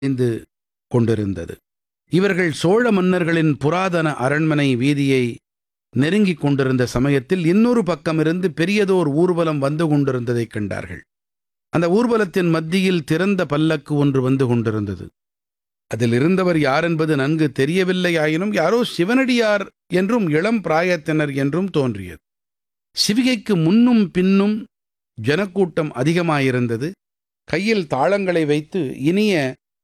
இந்து கொண்டிருந்தது இவர்கள் சோழ மன்னர்களின் புராதன அரண்மனை வீதியை நெருங்கிக் கொண்டிருந்த சமயத்தில் இன்னொரு பக்கமிருந்து பெரியதோர் ஊர்வலம் வந்து கொண்டிருந்ததைக் கண்டார்கள் அந்த ஊர்வலத்தின் மத்தியில் திறந்த பல்லக்கு ஒன்று வந்து கொண்டிருந்தது அதில் இருந்தவர் யார் என்பது நன்கு தெரியவில்லையாயினும் யாரோ சிவனடியார் என்றும் இளம் பிராயத்தினர் என்றும் தோன்றியது சிவிகைக்கு முன்னும் பின்னும் ஜனக்கூட்டம் அதிகமாயிருந்தது கையில் தாளங்களை வைத்து இனிய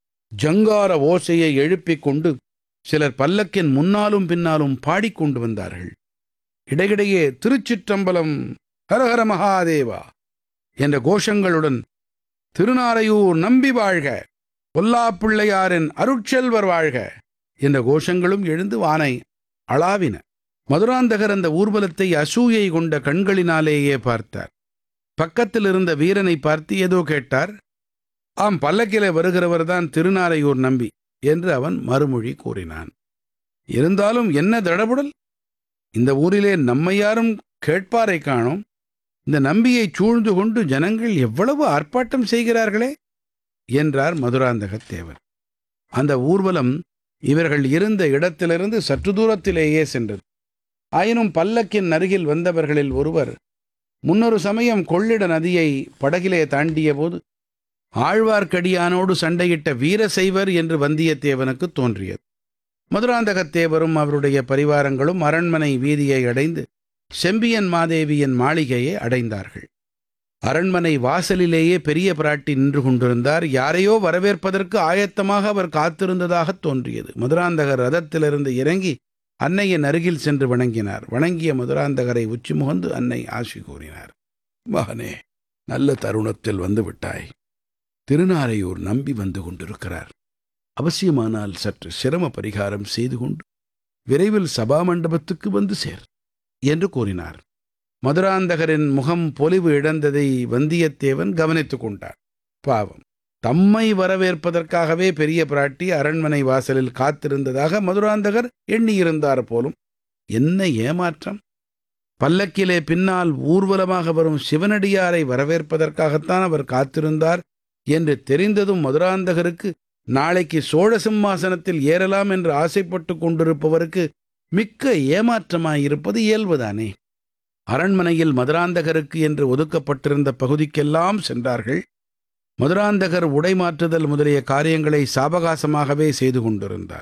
ஜங்கார ஓசையை எழுப்பிக் கொண்டு சிலர் பல்லக்கின் முன்னாலும் பின்னாலும் பாடிக்கொண்டு வந்தார்கள் இடையிடையே திருச்சிற்றம்பலம் ஹரஹர மகாதேவா என்ற கோஷங்களுடன் திருநாரையூர் நம்பி வாழ்க பொல்லாப்பிள்ளையாரின் அருட்செல்வர் வாழ்க என்ற கோஷங்களும் எழுந்து வானை அளாவின மதுராந்தகர் அந்த ஊர்வலத்தை அசூயை கொண்ட கண்களினாலேயே பார்த்தார் பக்கத்தில் இருந்த வீரனை பார்த்து ஏதோ கேட்டார் ஆம் பல்லக்கிலே வருகிறவர்தான் திருநாரையூர் நம்பி என்று அவன் மறுமொழி கூறினான் இருந்தாலும் என்ன தடபுடல் இந்த ஊரிலே நம்மை யாரும் கேட்பாரை காணோம் இந்த நம்பியை சூழ்ந்து கொண்டு ஜனங்கள் எவ்வளவு ஆர்ப்பாட்டம் செய்கிறார்களே என்றார் மதுராந்தகத் தேவர் அந்த ஊர்வலம் இவர்கள் இருந்த இடத்திலிருந்து சற்று தூரத்திலேயே சென்றது ஆயினும் பல்லக்கின் அருகில் வந்தவர்களில் ஒருவர் முன்னொரு சமயம் கொள்ளிட நதியை படகிலே தாண்டிய போது ஆழ்வார்க்கடியானோடு சண்டையிட்ட வீரசைவர் என்று வந்தியத்தேவனுக்கு தோன்றியது மதுராந்தகத்தேவரும் அவருடைய பரிவாரங்களும் அரண்மனை வீதியை அடைந்து செம்பியன் மாதேவியின் மாளிகையை அடைந்தார்கள் அரண்மனை வாசலிலேயே பெரிய பிராட்டி நின்று கொண்டிருந்தார் யாரையோ வரவேற்பதற்கு ஆயத்தமாக அவர் காத்திருந்ததாகத் தோன்றியது மதுராந்தகர் ரதத்திலிருந்து இறங்கி அன்னையின் அருகில் சென்று வணங்கினார் வணங்கிய மதுராந்தகரை உச்சி முகந்து அன்னை ஆசி கூறினார் மகனே நல்ல தருணத்தில் வந்து விட்டாய் திருநாரையூர் நம்பி வந்து கொண்டிருக்கிறார் அவசியமானால் சற்று சிரம பரிகாரம் செய்து கொண்டு விரைவில் சபா மண்டபத்துக்கு வந்து சேர் என்று கூறினார் மதுராந்தகரின் முகம் பொலிவு இழந்ததை வந்தியத்தேவன் கவனித்துக் கொண்டார் பாவம் தம்மை வரவேற்பதற்காகவே பெரிய பிராட்டி அரண்மனை வாசலில் காத்திருந்ததாக மதுராந்தகர் எண்ணியிருந்தார் போலும் என்ன ஏமாற்றம் பல்லக்கிலே பின்னால் ஊர்வலமாக வரும் சிவனடியாரை வரவேற்பதற்காகத்தான் அவர் காத்திருந்தார் என்று தெரிந்ததும் மதுராந்தகருக்கு நாளைக்கு சோழ சிம்மாசனத்தில் ஏறலாம் என்று ஆசைப்பட்டு கொண்டிருப்பவருக்கு மிக்க ஏமாற்றமாயிருப்பது இயல்புதானே அரண்மனையில் மதுராந்தகருக்கு என்று ஒதுக்கப்பட்டிருந்த பகுதிக்கெல்லாம் சென்றார்கள் மதுராந்தகர் உடை மாற்றுதல் முதலிய காரியங்களை சாவகாசமாகவே செய்து கொண்டிருந்தார்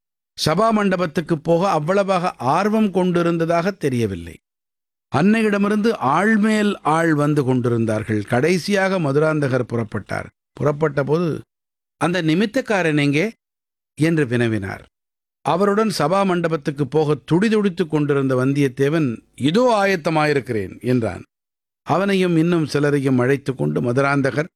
சபா மண்டபத்துக்குப் போக அவ்வளவாக ஆர்வம் கொண்டிருந்ததாக தெரியவில்லை அன்னையிடமிருந்து ஆள்மேல் ஆள் வந்து கொண்டிருந்தார்கள் கடைசியாக மதுராந்தகர் புறப்பட்டார் புறப்பட்ட போது அந்த நிமித்தக்காரன் எங்கே என்று வினவினார் அவருடன் சபா மண்டபத்துக்கு போக துடிதுடித்துக் கொண்டிருந்த வந்தியத்தேவன் இதோ ஆயத்தமாயிருக்கிறேன் என்றான் அவனையும் இன்னும் சிலரையும் அழைத்துக் கொண்டு மதுராந்தகர்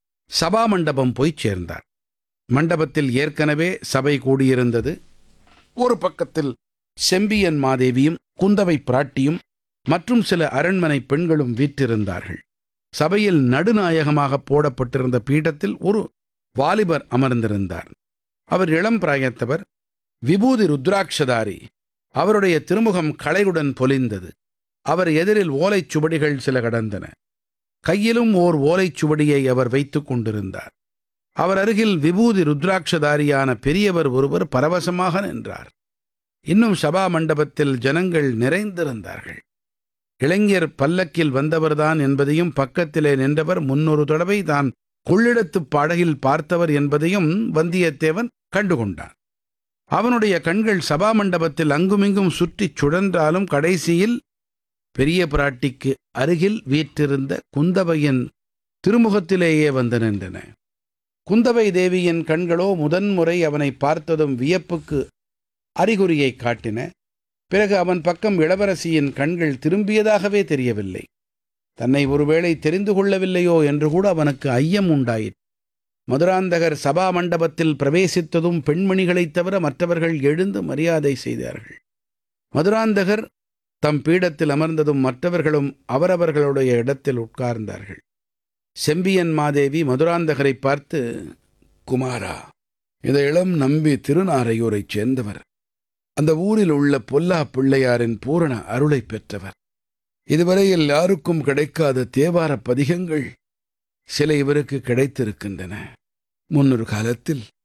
சபா மண்டபம் போய்ச் சேர்ந்தார் மண்டபத்தில் ஏற்கனவே சபை கூடியிருந்தது ஒரு பக்கத்தில் செம்பியன் மாதேவியும் குந்தவை பிராட்டியும் மற்றும் சில அரண்மனை பெண்களும் வீற்றிருந்தார்கள் சபையில் நடுநாயகமாக போடப்பட்டிருந்த பீடத்தில் ஒரு வாலிபர் அமர்ந்திருந்தார் அவர் இளம் பிராயத்தவர் விபூதி ருத்ராட்சதாரி அவருடைய திருமுகம் களையுடன் பொலிந்தது அவர் எதிரில் ஓலைச் சுவடிகள் சில கடந்தன கையிலும் ஓர் ஓலைச் சுவடியை அவர் வைத்துக் கொண்டிருந்தார் அவர் அருகில் விபூதி ருத்ராட்சதாரியான பெரியவர் ஒருவர் பரவசமாக நின்றார் இன்னும் சபா மண்டபத்தில் ஜனங்கள் நிறைந்திருந்தார்கள் இளைஞர் பல்லக்கில் வந்தவர்தான் என்பதையும் பக்கத்திலே நின்றவர் முன்னொரு தடவை தான் கொள்ளிடத்துப் படகில் பார்த்தவர் என்பதையும் வந்தியத்தேவன் கண்டுகொண்டான் அவனுடைய கண்கள் சபா மண்டபத்தில் அங்குமிங்கும் சுற்றிச் சுழன்றாலும் கடைசியில் பெரிய பிராட்டிக்கு அருகில் வீற்றிருந்த குந்தவையின் திருமுகத்திலேயே வந்து நின்றன குந்தவை தேவியின் கண்களோ முதன்முறை அவனை பார்த்ததும் வியப்புக்கு அறிகுறியை காட்டின பிறகு அவன் பக்கம் இளவரசியின் கண்கள் திரும்பியதாகவே தெரியவில்லை தன்னை ஒருவேளை தெரிந்து கொள்ளவில்லையோ என்று கூட அவனுக்கு ஐயம் உண்டாயிற்று மதுராந்தகர் சபா மண்டபத்தில் பிரவேசித்ததும் பெண்மணிகளைத் தவிர மற்றவர்கள் எழுந்து மரியாதை செய்தார்கள் மதுராந்தகர் தம் பீடத்தில் அமர்ந்ததும் மற்றவர்களும் அவரவர்களுடைய இடத்தில் உட்கார்ந்தார்கள் செம்பியன் மாதேவி மதுராந்தகரை பார்த்து குமாரா இந்த இளம் நம்பி திருநாரையூரைச் சேர்ந்தவர் அந்த ஊரில் உள்ள பொல்லா பிள்ளையாரின் பூரண அருளை பெற்றவர் இதுவரையில் யாருக்கும் கிடைக்காத தேவார பதிகங்கள் சில இவருக்கு கிடைத்திருக்கின்றன முன்னொரு காலத்தில்